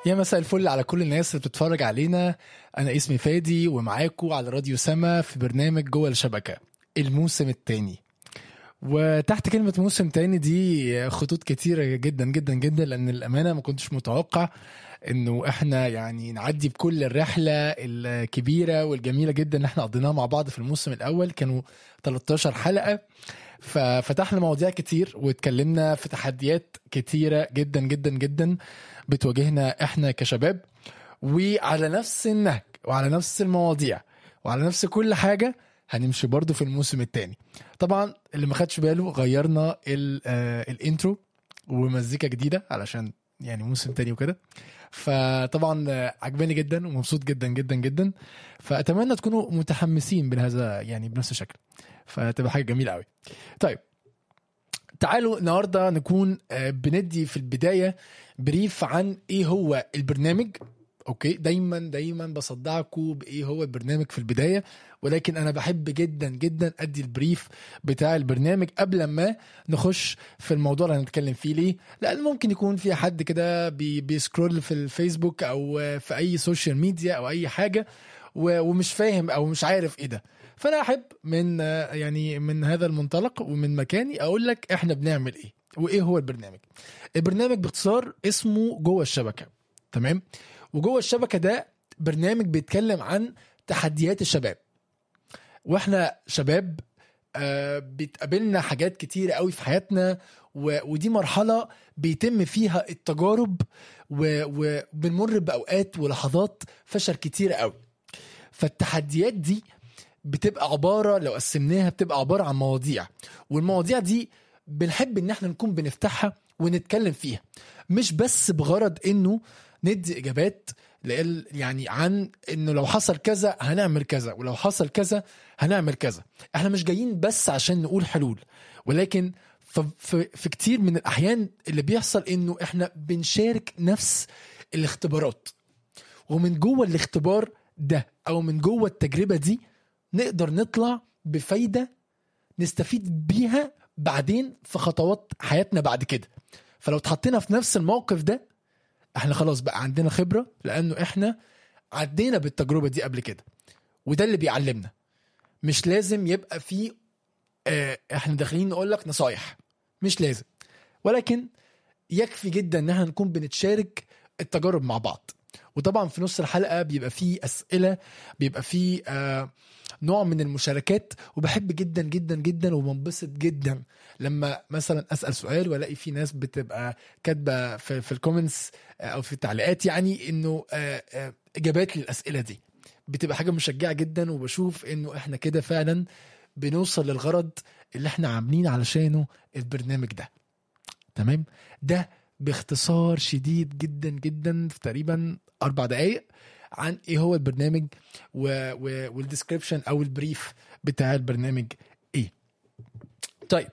يا مساء الفل على كل الناس اللي بتتفرج علينا انا اسمي فادي ومعاكم على راديو سما في برنامج جوه الشبكه الموسم الثاني وتحت كلمة موسم تاني دي خطوط كتيرة جدا جدا جدا لأن الأمانة ما كنتش متوقع إنه إحنا يعني نعدي بكل الرحلة الكبيرة والجميلة جدا اللي إحنا قضيناها مع بعض في الموسم الأول كانوا 13 حلقة ففتحنا مواضيع كتير واتكلمنا في تحديات كتيرة جدا جدا جدا بتواجهنا احنا كشباب وعلى نفس النهج وعلى نفس المواضيع وعلى نفس كل حاجة هنمشي برضو في الموسم الثاني طبعا اللي ما خدش باله غيرنا ال- آه، الانترو ومزيكا جديدة علشان يعني موسم تاني وكده فطبعا آه، عجباني جدا ومبسوط جدا جدا جدا فاتمنى تكونوا متحمسين بهذا يعني بنفس الشكل فتبقى حاجه جميله قوي طيب تعالوا النهارده نكون آه، بندي في البدايه بريف عن ايه هو البرنامج اوكي دايما دايما بصدعكم بايه هو البرنامج في البدايه ولكن انا بحب جدا جدا ادي البريف بتاع البرنامج قبل ما نخش في الموضوع اللي هنتكلم فيه ليه لان ممكن يكون في حد كده بي بيسكرول في الفيسبوك او آه، في اي سوشيال ميديا او اي حاجه و- ومش فاهم او مش عارف ايه ده فانا احب من آه، يعني من هذا المنطلق ومن مكاني اقول لك احنا بنعمل ايه وايه هو البرنامج البرنامج باختصار اسمه جوه الشبكه تمام وجوه الشبكه ده برنامج بيتكلم عن تحديات الشباب واحنا شباب آه بتقابلنا حاجات كتيرة قوي في حياتنا و... ودي مرحلة بيتم فيها التجارب و... وبنمر بأوقات ولحظات فشل كتيرة قوي فالتحديات دي بتبقى عبارة لو قسمناها بتبقى عبارة عن مواضيع والمواضيع دي بنحب ان احنا نكون بنفتحها ونتكلم فيها مش بس بغرض انه ندي اجابات لال يعني عن انه لو حصل كذا هنعمل كذا ولو حصل كذا هنعمل كذا احنا مش جايين بس عشان نقول حلول ولكن ف- في, في كتير من الاحيان اللي بيحصل انه احنا بنشارك نفس الاختبارات ومن جوه الاختبار ده او من جوه التجربه دي نقدر نطلع بفايده نستفيد بيها بعدين في خطوات حياتنا بعد كده فلو اتحطينا في نفس الموقف ده احنا خلاص بقى عندنا خبره لانه احنا عدينا بالتجربه دي قبل كده وده اللي بيعلمنا مش لازم يبقى في اه احنا داخلين نقول لك نصايح مش لازم ولكن يكفي جدا ان احنا نكون بنتشارك التجارب مع بعض وطبعا في نص الحلقه بيبقى فيه اسئله بيبقى فيه آه نوع من المشاركات وبحب جدا جدا جدا وبنبسط جدا لما مثلا اسال سؤال والاقي في ناس بتبقى كاتبه في, في الكومنتس آه، او في التعليقات يعني انه آه، آه، اجابات للاسئله دي بتبقى حاجه مشجعه جدا وبشوف انه احنا كده فعلا بنوصل للغرض اللي احنا عاملين علشانه البرنامج ده تمام ده باختصار شديد جدا جدا في تقريبا اربع دقائق عن ايه هو البرنامج و... و... والديسكريبشن او البريف بتاع البرنامج ايه طيب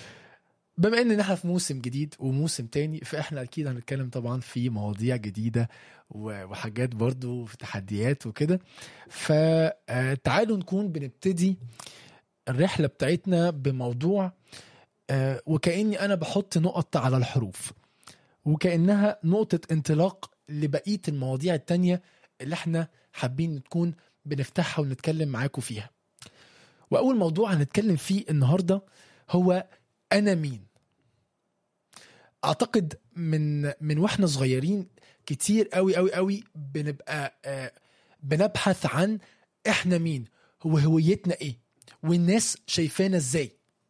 بما ان احنا في موسم جديد وموسم تاني فاحنا اكيد هنتكلم طبعا في مواضيع جديده و- وحاجات برضو في تحديات وكده فتعالوا نكون بنبتدي الرحله بتاعتنا بموضوع آه، وكاني انا بحط نقط على الحروف وكانها نقطه انطلاق لبقيه المواضيع التانية اللي احنا حابين تكون بنفتحها ونتكلم معاكم فيها واول موضوع هنتكلم فيه النهارده هو انا مين اعتقد من من واحنا صغيرين كتير قوي قوي قوي بنبقى آه، بنبحث عن احنا مين هو هويتنا ايه والناس شايفانا ازاي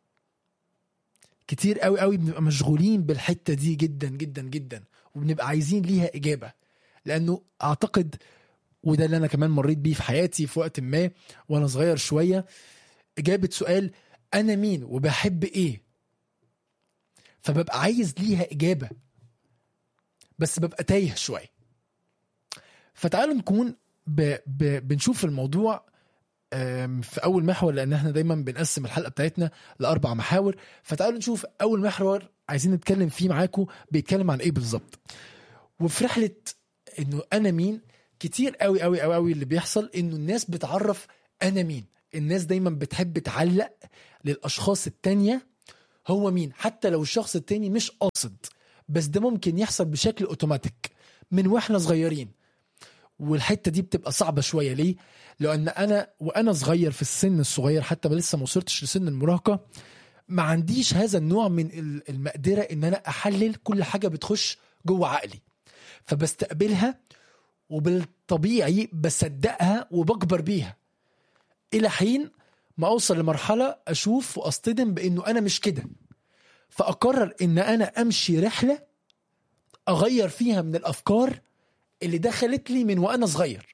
كتير قوي قوي بنبقى مشغولين بالحته دي جدا جدا جدا وبنبقى عايزين ليها اجابه لانه اعتقد وده اللي انا كمان مريت بيه في حياتي في وقت ما وانا صغير شويه اجابه سؤال انا مين وبحب ايه فببقى عايز ليها اجابه بس ببقى تايه شويه فتعالوا نكون ب... ب... بنشوف الموضوع آم، في اول محور لان احنا دايما بنقسم الحلقه بتاعتنا لاربع محاور فتعالوا نشوف اول محور عايزين نتكلم فيه معاكم بيتكلم عن ايه بالظبط وفي رحله انه انا مين كتير قوي قوي قوي قوي اللي بيحصل انه الناس بتعرف انا مين الناس دايما بتحب تعلق للاشخاص التانية هو مين حتى لو الشخص التاني مش قاصد بس ده ممكن يحصل بشكل اوتوماتيك من واحنا صغيرين والحته دي بتبقى صعبه شويه ليه لان انا وانا صغير في السن الصغير حتى ما لسه ما وصلتش لسن المراهقه ما عنديش هذا النوع من ال- المقدره ان انا احلل كل حاجه بتخش جوه عقلي فبستقبلها وبالطبيعي بصدقها وبكبر بيها الى حين ما اوصل لمرحله اشوف واصطدم بانه انا مش كده فاقرر ان انا امشي رحله اغير فيها من الافكار اللي دخلت لي من وانا صغير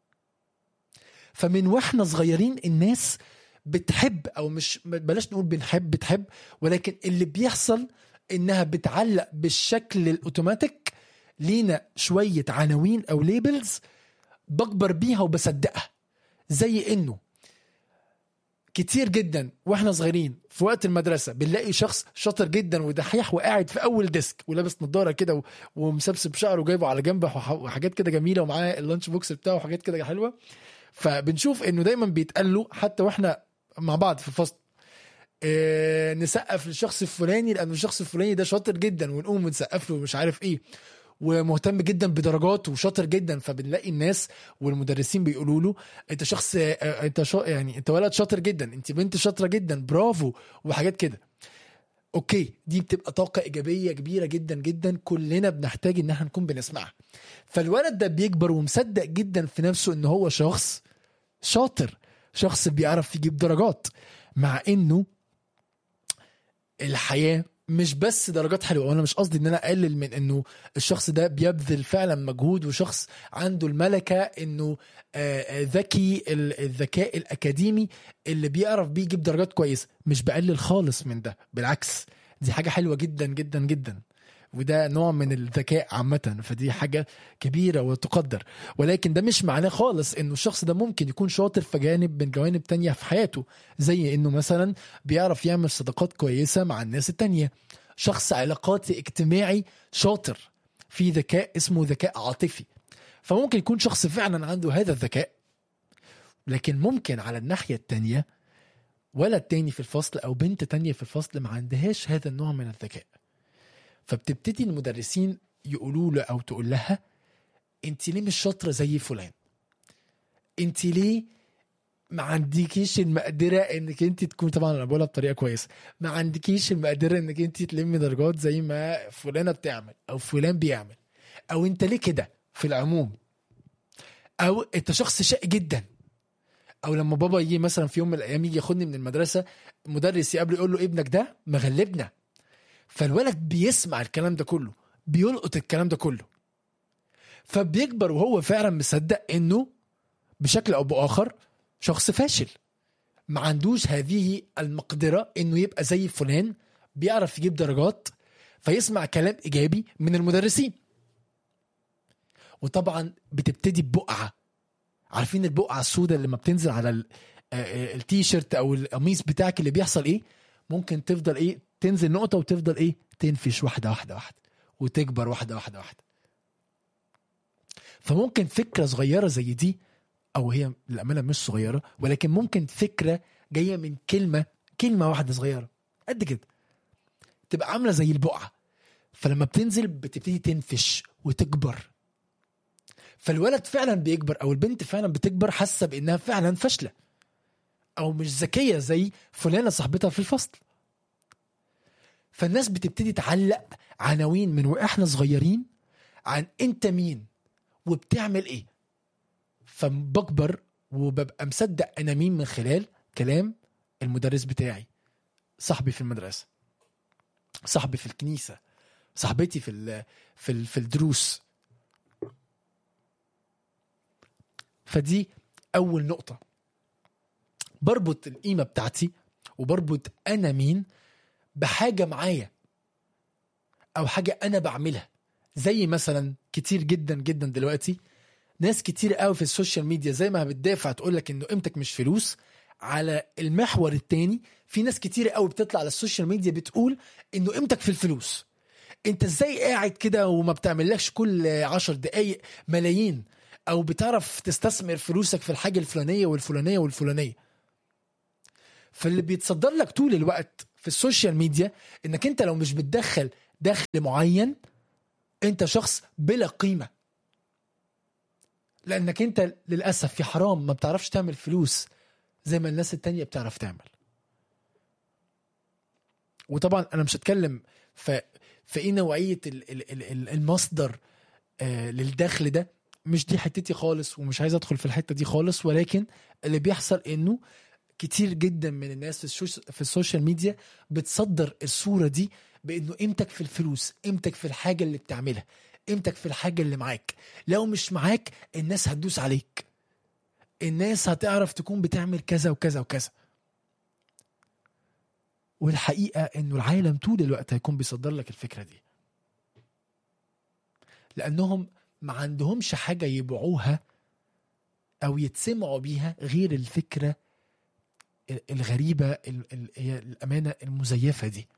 فمن واحنا صغيرين الناس بتحب او مش بلاش نقول بنحب بتحب ولكن اللي بيحصل انها بتعلق بالشكل الاوتوماتيك لينا شويه عناوين او ليبلز بكبر بيها وبصدقها زي انه كتير جدا واحنا صغيرين في وقت المدرسه بنلاقي شخص شاطر جدا ودحيح وقاعد في اول ديسك ولابس نظاره كده و- ومسبسب شعره وجايبه على جنب وح- وحاجات كده جميله ومعاه اللانش بوكس بتاعه وحاجات كده حلوه فبنشوف انه دايما بيتقال له حتى واحنا مع بعض في الفصل إيه نسقف للشخص الفلاني لانه الشخص الفلاني ده شاطر جدا ونقوم نسقف له ومش عارف ايه ومهتم جدا بدرجاته وشاطر جدا فبنلاقي الناس والمدرسين بيقولوا له انت شخص آه، انت شا... يعني انت ولد شاطر جدا انت بنت شاطره جدا برافو وحاجات كده اوكي دي بتبقى طاقه ايجابيه كبيره جدا جدا كلنا بنحتاج ان احنا نكون بنسمعها فالولد ده بيكبر ومصدق جدا في نفسه ان هو شخص شاطر شخص بيعرف يجيب درجات مع انه الحياه مش بس درجات حلوه وانا مش قصدي ان انا اقلل من انه الشخص ده بيبذل فعلا مجهود وشخص عنده الملكه انه آه، آه، ذكي ال- الذكاء الاكاديمي اللي بيعرف بيه يجيب درجات كويسه مش بقلل خالص من ده بالعكس دي حاجه حلوه جدا جدا جدا وده نوع من الذكاء عامة فدي حاجة كبيرة وتقدر ولكن ده مش معناه خالص انه الشخص ده ممكن يكون شاطر في جانب من جوانب تانية في حياته زي انه مثلا بيعرف يعمل صداقات كويسة مع الناس التانية شخص علاقاتي اجتماعي شاطر في ذكاء اسمه ذكاء عاطفي فممكن يكون شخص فعلا عنده هذا الذكاء لكن ممكن على الناحية التانية ولد تاني في الفصل او بنت تانية في الفصل ما عندهاش هذا النوع من الذكاء فبتبتدي المدرسين يقولوا له او تقول لها انت ليه مش شاطره زي فلان انت ليه ما عندكيش المقدره انك انت تكون طبعا انا بقولها بطريقه كويسه ما عندكيش المقدره انك انت تلمي درجات زي ما فلانه بتعمل او فلان بيعمل او انت ليه كده في العموم او انت شخص شقي جدا او لما بابا يجي مثلا في يوم من الايام يجي ياخدني من المدرسه مدرس يقابله يقول له ابنك ده مغلبنا فالولد بيسمع الكلام ده كله بيلقط الكلام ده كله فبيكبر وهو فعلا مصدق انه بشكل او باخر شخص فاشل ما عندوش هذه المقدره انه يبقى زي فلان بيعرف يجيب درجات فيسمع كلام ايجابي من المدرسين وطبعا بتبتدي ببقعه عارفين البقعه السوداء اللي لما بتنزل على ال- آه، آه، التيشيرت او القميص بتاعك اللي بيحصل ايه ممكن تفضل ايه تنزل نقطه وتفضل ايه تنفش واحده واحده واحده وتكبر واحده واحده واحده فممكن فكره صغيره زي دي او هي للامانه مش صغيره ولكن ممكن فكره جايه من كلمه كلمه واحده صغيره قد كده تبقى عامله زي البقعه فلما بتنزل بتبتدي تنفش وتكبر فالولد فعلا بيكبر او البنت فعلا بتكبر حاسه بانها فعلا فاشله او مش ذكيه زي فلانه صاحبتها في الفصل فالناس بتبتدي تعلق عناوين من واحنا صغيرين عن انت مين وبتعمل ايه فبكبر وببقى مصدق انا مين من خلال كلام المدرس بتاعي صاحبي في المدرسه صاحبي في الكنيسه صاحبتي في ال في ال في الدروس فدي اول نقطه بربط القيمه بتاعتي وبربط انا مين بحاجه معايا او حاجه انا بعملها زي مثلا كتير جدا جدا دلوقتي ناس كتير قوي في السوشيال ميديا زي ما بتدافع تقول لك انه قيمتك مش فلوس على المحور التاني في ناس كتير قوي بتطلع على السوشيال ميديا بتقول انه قيمتك في الفلوس انت ازاي قاعد كده وما بتعملكش كل عشر دقايق ملايين او بتعرف تستثمر فلوسك في الحاجه الفلانيه والفلانيه والفلانيه فاللي بيتصدر لك طول الوقت في السوشيال ميديا انك انت لو مش بتدخل دخل معين انت شخص بلا قيمه لانك انت للاسف في حرام ما بتعرفش تعمل فلوس زي ما الناس التانية بتعرف تعمل وطبعا انا مش هتكلم في في ايه نوعيه ال- ال- ال- ال- المصدر آه، للدخل ده مش دي حتتي خالص ومش عايز ادخل في الحته دي خالص ولكن اللي بيحصل انه كتير جدا من الناس في, الشوش في السوشيال ميديا بتصدر الصوره دي بانه قيمتك في الفلوس قيمتك في الحاجه اللي بتعملها قيمتك في الحاجه اللي معاك لو مش معاك الناس هتدوس عليك الناس هتعرف تكون بتعمل كذا وكذا وكذا والحقيقه انه العالم طول الوقت هيكون بيصدر لك الفكره دي لانهم ما عندهمش حاجه يبيعوها او يتسمعوا بيها غير الفكره ال- الغريبه ال- ال- هي الامانه المزيفه دي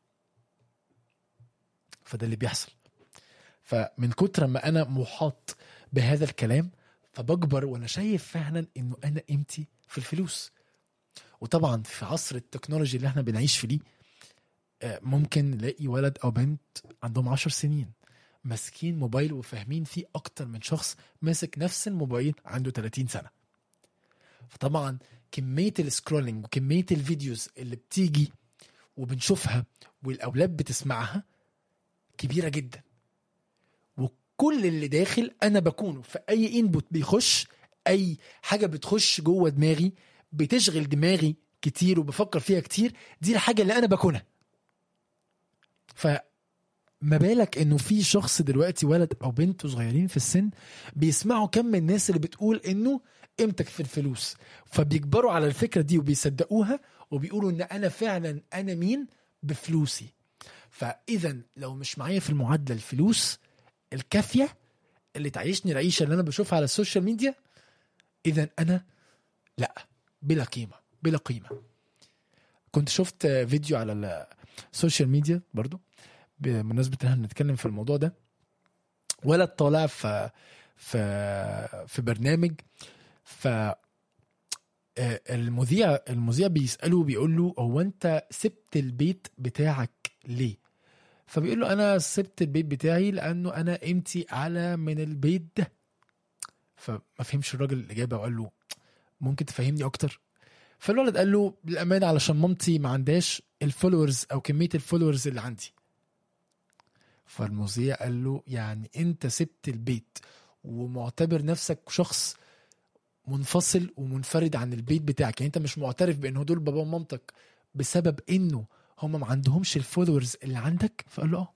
فده اللي بيحصل فمن كتر ما انا محاط بهذا الكلام فبكبر وانا شايف فعلا انه انا قيمتي في الفلوس وطبعا في عصر التكنولوجي اللي احنا بنعيش فيه آه، ممكن نلاقي ولد او بنت عندهم عشر سنين ماسكين موبايل وفاهمين فيه اكتر من شخص ماسك نفس الموبايل عنده 30 سنه فطبعا كميه السكرولينج وكميه الفيديوز اللي بتيجي وبنشوفها والاولاد بتسمعها كبيره جدا وكل اللي داخل انا بكونه في اي انبوت بيخش اي حاجه بتخش جوه دماغي بتشغل دماغي كتير وبفكر فيها كتير دي الحاجه اللي انا بكونها فما بالك انه في شخص دلوقتي ولد او بنت صغيرين في السن بيسمعوا كم من الناس اللي بتقول انه قيمتك في الفلوس فبيكبروا على الفكره دي وبيصدقوها وبيقولوا ان انا فعلا انا مين بفلوسي فاذا لو مش معايا في المعادله الفلوس الكافيه اللي تعيشني العيشه اللي انا بشوفها على السوشيال ميديا اذا انا لا بلا قيمه بلا قيمه كنت شفت فيديو على السوشيال ميديا برضو بمناسبه ان احنا بنتكلم في الموضوع ده ولد طالع في في في برنامج ف آه، المذيع المذيع بيساله بيقول له هو انت سبت البيت بتاعك ليه فبيقول له انا سبت البيت بتاعي لانه انا قيمتي اعلى من البيت ده فما فهمش الراجل الاجابه وقال له ممكن تفهمني اكتر فالولد قال له بالامانه علشان مامتي ما عندهاش الفولورز او كميه الفولورز اللي عندي فالمذيع قال له يعني انت سبت البيت ومعتبر نفسك شخص منفصل ومنفرد عن البيت بتاعك يعني انت مش معترف بان دول بابا ومامتك بسبب انه هم ما عندهمش الفولورز اللي عندك فقال له اه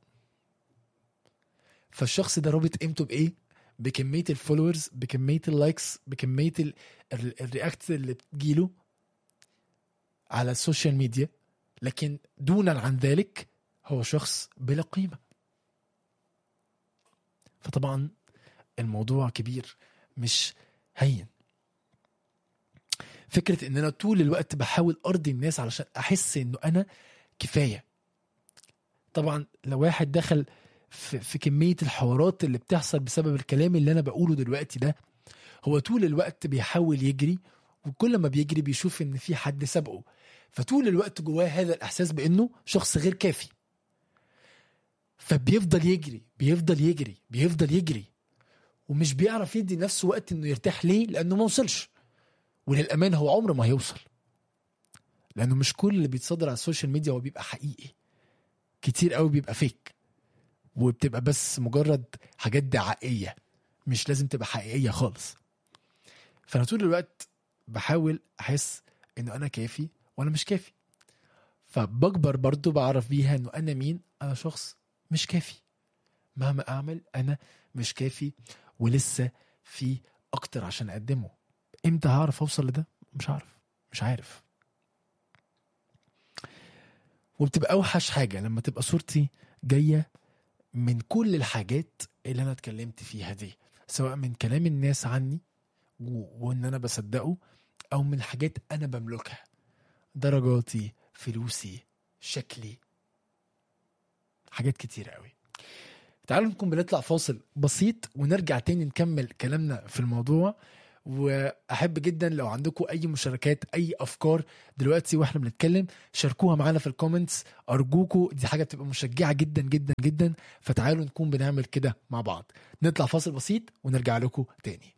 فالشخص ده رابط قيمته بايه بكميه الفولورز بكميه اللايكس بكميه ال- ال- الرياكت اللي بتجيله على السوشيال ميديا لكن دونا عن ذلك هو شخص بلا قيمه فطبعا الموضوع كبير مش هين فكره ان انا طول الوقت بحاول ارضي الناس علشان احس انه انا كفايه طبعا لو واحد دخل في, في كميه الحوارات اللي بتحصل بسبب الكلام اللي انا بقوله دلوقتي ده هو طول الوقت بيحاول يجري وكل ما بيجري بيشوف ان في حد سبقه فطول الوقت جواه هذا الاحساس بانه شخص غير كافي فبيفضل يجري بيفضل يجري بيفضل يجري ومش بيعرف يدي نفسه وقت انه يرتاح ليه لانه ما وصلش وللأمان هو عمره ما هيوصل لأنه مش كل اللي بيتصدر على السوشيال ميديا هو بيبقى حقيقي كتير قوي بيبقى فيك وبتبقى بس مجرد حاجات دعائية مش لازم تبقى حقيقية خالص فأنا طول الوقت بحاول أحس إنه أنا كافي وأنا مش كافي فبكبر برضو بعرف بيها إنه أنا مين أنا شخص مش كافي مهما أعمل أنا مش كافي ولسه في أكتر عشان أقدمه امتى هعرف اوصل لده مش عارف مش عارف وبتبقى اوحش حاجه لما تبقى صورتي جايه من كل الحاجات اللي انا اتكلمت فيها دي سواء من كلام الناس عني و... وان انا بصدقه او من حاجات انا بملكها درجاتي فلوسي شكلي حاجات كتير قوي تعالوا نكون بنطلع فاصل بسيط ونرجع تاني نكمل كلامنا في الموضوع واحب جدا لو عندكم اي مشاركات اي افكار دلوقتي واحنا بنتكلم شاركوها معانا في الكومنتس ارجوكم دي حاجه بتبقى مشجعه جدا جدا جدا فتعالوا نكون بنعمل كده مع بعض نطلع فاصل بسيط ونرجع لكم تاني